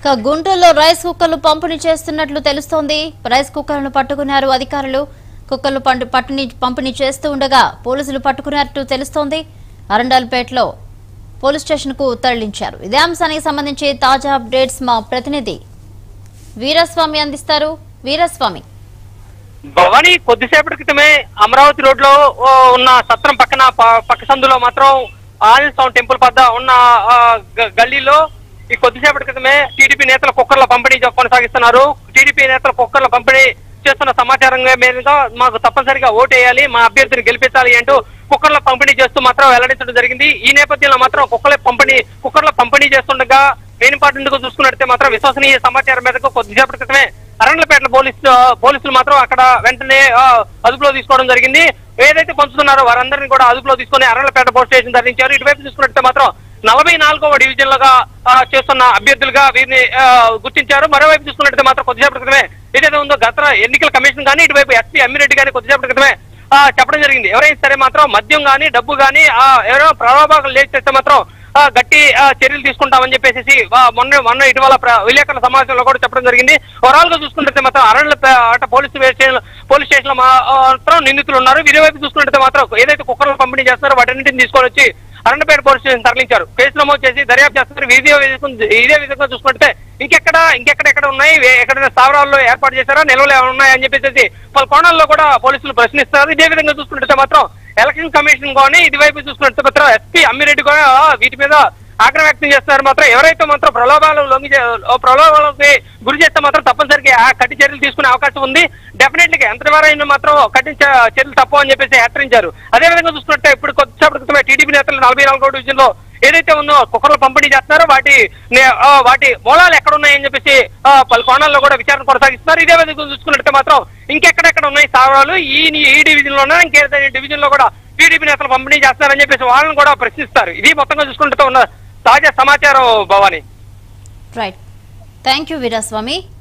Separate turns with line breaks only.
ఇక గుంటూరులో రైస్ కుక్కర్లు పంపిణీ చేస్తున్నట్లు తెలుస్తోంది రైస్ కుక్కర్లను పట్టుకున్నారు అధికారులు కుక్కర్లు పండు పట్టుని పంపిణీ చేస్తూ ఉండగా పోలీసులు పట్టుకున్నట్టు తెలుస్తోంది అరండల్పేటలో పోలీస్ స్టేషన్ కు తరలించారు ఇదే అంశానికి సంబంధించి తాజా అప్డేట్స్ మా ప్రతినిధి వీరస్వామి అందిస్తారు వీరస్వామి
భవానీ కొద్దిసేపటి క్రితమే అమరావతి రోడ్ లో ఉన్న సత్రం పక్కన ప- పక్క సందులో మాత్రం ఆంజనేయ స్వామి టెంపుల్ వద్ద ఉన్న ఆ, గ- గల్లీలో ఈ కొద్దిసేపటి క్రితమే టీడీపీ నేతల కుక్కర్ల పంపిణీ జ- కొనసాగిస్తున్నారు టీడీపీ నేతల కుక్కర్ల పంపిణీ చేస్తున్న సమాచారం మీదుగా మాకు తప్పనిసరిగా ఓటు వేయాలి మా అభ్యర్థిని గెలిపించాలి అంటూ కుక్కర్ల పంపిణీ చేస్తూ మాత్రం వెల్లడించడం జరిగింది ఈ నేపథ్యంలో మాత్రం కుక్కర్ల పంపిణీ కుక్కర్ల పంపిణీ చేస్తుండగా మెయిన్ ఇంపార్టెంట్ చూసుకున్నట్టే మాత్రం విశ్వసనీయ సమాచారం మేరకు కొద్దిసేపటి క్రితమే అరణ్యపేట పోలీసు పోలీసులు మాత్రం అక్కడ వెంటనే ఆ, అదుపులో తీసుకోవడం జరిగింది ఏదైతే పంచుతున్నారో వారందరినీ కూడా అదుపులో తీసుకొని అరణ్యపేట పోలీస్ స్టేషన్ తరలించారు ఇటువైపు చూసుకున్నట్టే మాత్రం నలభై నాలుగవ డివిజన్ లుగా ఆ, చేస్తున్న అభ్యర్థులుగా వీరిని ఆ, గుర్తించారు మరోవైపు చూసుకున్నట్టే మాత్రం కొద్దిసేపటి క్రితమే ఏదైతే ఉందో గత ఎన్నికల కమిషన్ కానీ ఇటువైపు ఎస్పీ అమ్మిరెడ్డి గానీ కొద్దిసేపటి క్రితమే ఆ, చెప్పడం జరిగింది ఎవరైనా సరే మాత్రం మద్యం కానీ డబ్బు కానీ ఎవరో ప్రలోభాలు లేచి చేస్తే మాత్రం ఆ, గట్టి ఆ, చర్యలు తీసుకుంటామని చెప్పేసి ఆ, మొన్న మొన్న ఇటీవల ప్ర- విలేకరుల సమావేశంలో కూడా చెప్పడం జరిగింది ఓవరాల్ గా చూసుకుంటే మాత్రం అరణ్య అట పోలీసు స్టేషన్ పోలీస్ స్టేషన్ లో మా- ఆ, మాత్రం నిందితులు ఉన్నారు వీరి వైపు చూసుకుంటే మాత్రం ఏదైతే కుక్కర్లు పంపిణీ చేస్తున్నారో వాటన్నింటిని తీసుకొని వచ్చి అరణ్యపేట పోలీస్ స్టేషన్ తరలించారు కేసు నమోదు చేసి దర్యాప్తు చేస్తున్నారు ఇదే విధంగా- ఇదే విధంగా చూసుకుంటే ఇంకెక్కడ ఇంకెక్కడ ఎక్కడ ఉన్నాయి వే- ఎక్కడైనా స్థావరాల్లో ఏర్పాటు చేశారా నిల్వలు ఏమైనా ఉన్నాయని చెప్పేసి పలు కోణాల్లో కూడా పోలీసులు ప్రశ్నిస్తారు ఇదే విధంగా చూసుకుంటే మాత్రం ఎలక్షన్ కమిషన్ కానీ ఇటువైపు చూసుకుంటే మాత్రం ఎస్పీ అమ్మిరెడ్డి కూడా వీటి మీద ఆగ్రహం వ్యక్తం చేస్తున్నారు మాత్రం ఎవరైతే మాత్రం ప్రలోభాలు లొంగి చే- ప్రలోభాలకి గురి చేస్తే మాత్రం తప్పనిసరిగా ఆ కఠిన చర్యలు తీసుకునే అవకాశం ఉంది డెఫినెట్లీ ఎంత వారైనా మాత్రం కఠిన చ- చర్యలు తప్పవు అని చెప్పేసి హెచ్చరించారు అదే విధంగా చూసుకుంటే ఇప్పుడు కొద్దిసేపటి క్రితమే టీడీపీ నేతలు నలభై నాలుగో డివిజన్ లో ఏదైతే ఉందో కుక్కర్లు పంపిణీ చేస్తున్నారో వాటి నే- ఆ, వాటి మూలాలు ఎక్కడ ఉన్నాయని చెప్పేసి ఆ, పలు కోణాల్లో కూడా విచారణ కొనసాగిస్తున్నారు ఇదే విధంగా చూసుకున్నట్టే మాత్రం ఇంకెక్కడెక్కడ ఉన్నాయి స్థావరాలు ఈ ఈ డివిజన్ లోనే ఇంకేదైనా డివిజన్ లో కూడా టీడీపీ నేతలు పంపిణీ చేస్తారని చెప్పేసి వాళ్ళని కూడా ప్రశ్నిస్తారు ఇది మొత్తంగా చూసుకుంటే ఉన్న తాజా సమాచారం Bhavani
right thank you Veeraswamy